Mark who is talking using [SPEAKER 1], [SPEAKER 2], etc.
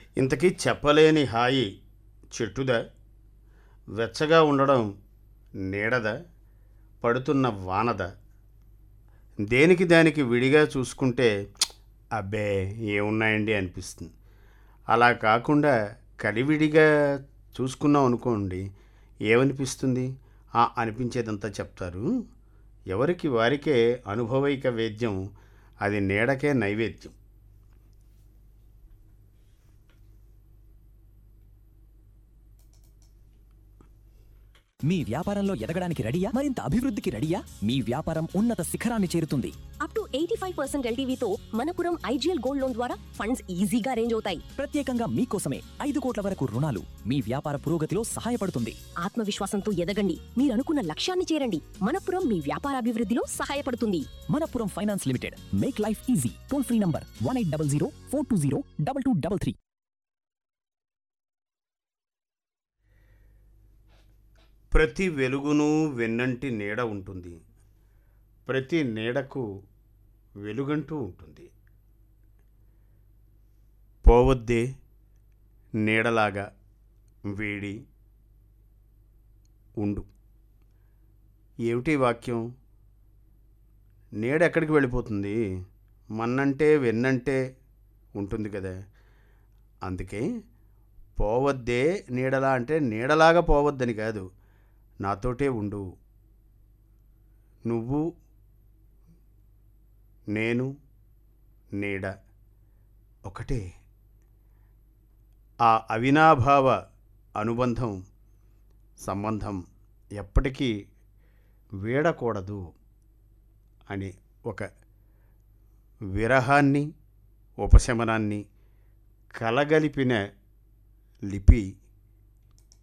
[SPEAKER 1] ఇంతకీ చెప్పలేని హాయి చెట్టుదా వెచ్చగా ఉండడం నీడదా పడుతున్న వానద దేనికి దానికి విడిగా చూసుకుంటే అబ్బే ఏమున్నాయండి అనిపిస్తుంది అలా కాకుండా కలివిడిగా చూసుకున్నాం అనుకోండి ఏమనిపిస్తుంది ఆ అనిపించేదంతా చెప్తారు ఎవరికి వారికే అనుభవైక వేద్యం అది నీడకే నైవేద్యం
[SPEAKER 2] మీ వ్యాపారంలో ఎదగడానికి రెడీయా మరింత అభివృద్ధికి రెడీయా మీ వ్యాపారం ఉన్నత శిఖరాన్ని చేరుతుంది
[SPEAKER 3] up to eighty five percent ఎల్టీవీతో మనపురం ఐజీఎల్ గోల్డ్ లోన్ ద్వారా ఫండ్స్ ఈజీగా రేంజ్ అవుతాయి
[SPEAKER 2] ప్రత్యేకంగా మీకోసమే ఐదు కోట్ల వరకు రుణాలు మీ వ్యాపార పురోగతిలో సహాయపడుతుంది
[SPEAKER 3] ఆత్మవిశ్వాసంతో ఎదగండి మీరు అనుకున్న లక్ష్యాన్ని చేరండి మనపురం మీ వ్యాపార అభివృద్ధిలో సహాయపడుతుంది
[SPEAKER 2] Manappuram finance limited make life easy toll free number one eight double zero four two zero double two double three
[SPEAKER 1] ప్రతి వెలుగును వెన్నంటి నీడ ఉంటుంది ప్రతి నీడకు వెలుగంటూ ఉంటుంది పోవద్దే నీడలాగా వేడి ఉండు ఏమిటి ఈ వాక్యం నీడ ఎక్కడికి వెళ్ళిపోతుంది మన్నంటే వెన్నంటే ఉంటుంది కదా అందుకే పోవద్దే నీడలా అంటే నీడలాగా పోవద్దని కాదు నాతోటే ఉండు నువ్వు నేను నీడ ఒకటే ఆ అవినాభావ అనుబంధం సంబంధం ఎప్పటికీ వీడకూడదు అని ఒక విరహాన్ని ఉపశమనాన్ని కలగలిపిన లిపి